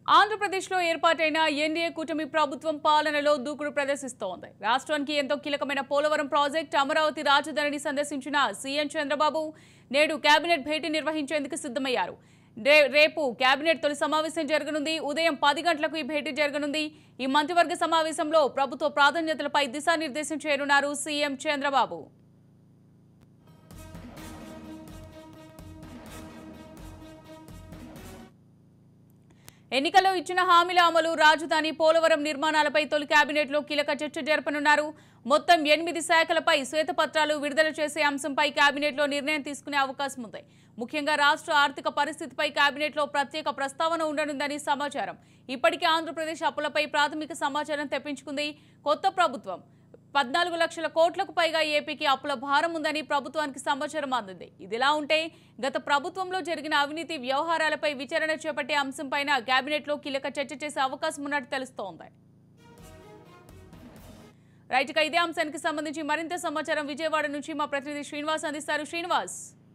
ఆంధ్రప్రదేశ్లో ఏర్పాటైన ఎన్డీఏ కూటమి ప్రభుత్వం పాలనలో దూకుడు ప్రదర్శిస్తోంది రాష్ట్రానికి ఎంతో కీలకమైన పోలవరం ప్రాజెక్టు అమరావతి రాజధానిని సందర్శించిన సీఎం చంద్రబాబు నేడు కేబినెట్ భేటీ నిర్వహించేందుకు సిద్ధమయ్యారు రే- రేపు కేబినెట్ తొలి సమావేశం జరగనుంది ఉదయం పది గంటలకు ఈ భేటీ జరగనుంది ఈ మంత్రివర్గ సమావేశంలో ప్రభుత్వ ప్రాధాన్యతలపై దిశానిర్దేశం చేయనున్నారు సీఎం చంద్రబాబు ఎన్నికల్లో ఇచ్చిన హామీల అమలు రాజధాని పోలవరం నిర్మాణాలపై తొలి కేబినెట్లో కీలక చర్చ జరపనున్నారు మొత్తం ఎనిమిది శాఖలపై శ్వేతపత్రాలు విడుదల చేసే అంశంపై కేబినెట్లో నిర్ణయం తీసుకునే అవకాశం ఉంది ముఖ్యంగా రాష్ట్ర ఆర్థిక పరిస్థితిపై కేబినెట్లో ప్రత్యేక ప్రస్తావన ఉండనుందని సమాచారం ఇప్పటికే ఆంధ్రప్రదేశ్ అప్పులపై ప్రాథమిక సమాచారం తెప్పించుకుంది కొత్త ప్రభుత్వం పద్నాలుగు లక్షల కోట్లకు పైగా ఏపీకి అప్పుల భారం ఉందని ప్రభుత్వానికి సమాచారం అందింది ఇదిలా ఉంటే గత ప్రభుత్వంలో జరిగిన అవినీతి వ్యవహారాలపై విచారణ చేపట్టే అంశంపైన కేబినెట్లో కీలక చర్చ చేసే అవకాశం ఉన్నట్టు తెలుస్తోంది రైట్ ఇక ఇదే అంశానికి సంబంధించి మరింత సమాచారం విజయవాడ నుంచి మా ప్రతినిధి శ్రీనివాస్ అందిస్తారు శ్రీనివాస్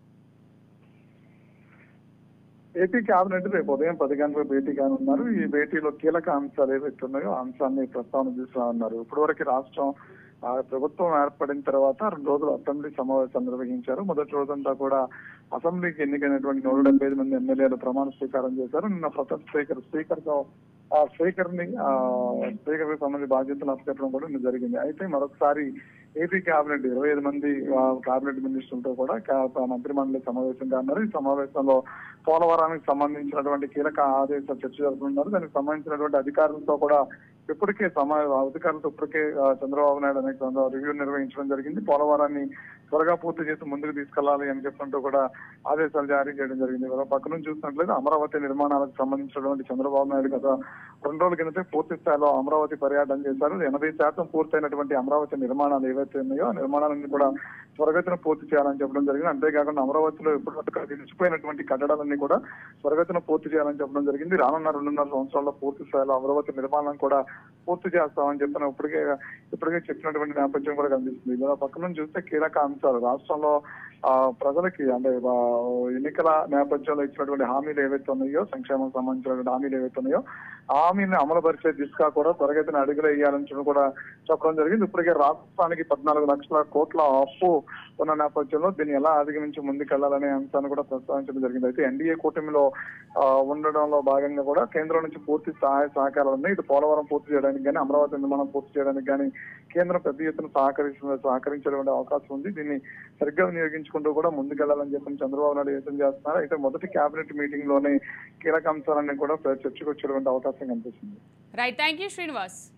ఏపీ కేబినెట్ రేపు ఉదయం పది గంటలకు భేటీ కానున్నారు ఈ భేటీలో కీలక అంశాలు ఏవైతే ఉన్నాయో ఆ అంశాన్ని ప్రస్తావన తీసుకురానున్నారు ఇప్పటి వరకు రాష్ట్రం ఆ ప్రభుత్వం ఏర్పడిన తర్వాత రెండు రోజులు అసెంబ్లీ సమావేశాలు నిర్వహించారు మొదటి రోజంతా కూడా అసెంబ్లీకి ఎన్నికైనటువంటి నూట డెబ్బై ఐదు మంది ఎమ్మెల్యేలు ప్రమాణ స్వీకారం చేశారు నిన్న ప్రథమ స్పీకర్ స్పీకర్ తో ఆ స్పీకర్ ని ఆ స్పీకర్ కి సంబంధించి బాధ్యతలు అప్పచెప్పడం కూడా నిన్న జరిగింది అయితే మరొకసారి ఏపీ కేబినెట్ ఇరవై ఐదు మంది ఆ, కేబినెట్ మినిస్టర్లతో కూడా కా- మంత్రి మండలి సమావేశంగా ఉన్నారు ఈ సమావేశంలో పోలవరానికి సంబంధించినటువంటి కీలక ఆదేశాలు చర్చ జరుపుతున్నారు దానికి సంబంధించినటువంటి అధికారులతో కూడా ఇప్పటికే సమా అధికారులతో ఇప్పటికే ఆ, చంద్రబాబు నాయుడు అనేక రివ్యూ నిర్వహించడం జరిగింది పోలవరాన్ని త్వరగా పూర్తి చేసి ముందుకు తీసుకెళ్లాలి అని చెప్పంటూ కూడా ఆదేశాలు జారీ చేయడం జరిగింది మరో పక్క నుంచి చూసినట్లయితే అమరావతి నిర్మాణాలకు సంబంధించినటువంటి చంద్రబాబు నాయుడు గత రెండు రోజుల కిందటే పూర్తి స్థాయిలో అమరావతి పర్యటన చేశారు ఎనభై శాతం పూర్తయినటువంటి అమరావతి నిర్మాణాలు ఏవైతే ఉన్నాయో ఆ నిర్మాణాలన్నీ కూడా త్వరగతిన పూర్తి చేయాలని చెప్పడం జరిగింది అంతేకాకుండా అమరావతిలో ఇప్పటివరకు నిలిచిపోయినటువంటి కట్టడాలన్నీ కూడా త్వరగతిన పూర్తి చేయాలని చెప్పడం జరిగింది రానున్న రెండున్నర సంవత్సరాల్లో పూర్తి స్థాయిలో అమరావతి నిర్మాణం కూడా పూర్తి చేస్తామని చెప్పిన ఇప్పటికే ఇప్పటికే చెప్పినటువంటి నేపథ్యం కూడా కనిపిస్తుంది ఇలా పక్క నుంచి చూస్తే కీలక అంశాలు రాష్ట్రంలో ఆ ప్రజలకి అంటే ఆ, ఎన్నికల నేపథ్యంలో ఇచ్చినటువంటి హామీలు ఏవైతే ఉన్నాయో సంక్షేమం సంబంధించినటువంటి హామీలు ఏవైతే ఉన్నాయో ఆ హామీని అమలు పరిచే దిశగా కూడా త్వరగతిన అడుగులు వేయాలని చెప్పి కూడా చెప్పడం జరిగింది ఇప్పటికే రాష్ట్రానికి పద్నాలుగు లక్షల కోట్ల అప్పు ఉన్న నేపథ్యంలో దీన్ని ఎలా అధిగమించి ముందుకెళ్లాలనే అంశాన్ని కూడా ప్రస్తావించడం జరిగింది అయితే ఎన్డీఏ కూటమిలో ఆ, ఉండడంలో భాగంగా కూడా కేంద్రం నుంచి పూర్తి సహాయ సహకారాలు ఉన్నాయి ఇటు పోలవరం పూర్తి చేయడానికి కానీ అమరావతి నిర్మాణం పూర్తి చేయడానికి కానీ కేంద్రం పెద్ద ఎత్తున సహకరిస్తున్న సహకరించేటువంటి అవకాశం ఉంది దీన్ని సరిగ్గా వినియోగించుకుంటూ కూడా ముందుకెళ్లాలని చెప్పి చంద్రబాబు నాయుడు యోచన చేస్తున్నారు అయితే మొదటి కేబినెట్ మీటింగ్ లోనే కీలక అంశాలన్నీ కూడా చర్చకు వచ్చేటువంటి అవకాశం కనిపిస్తుంది రైట్ థ్యాంక్ యూ శ్రీనివాస్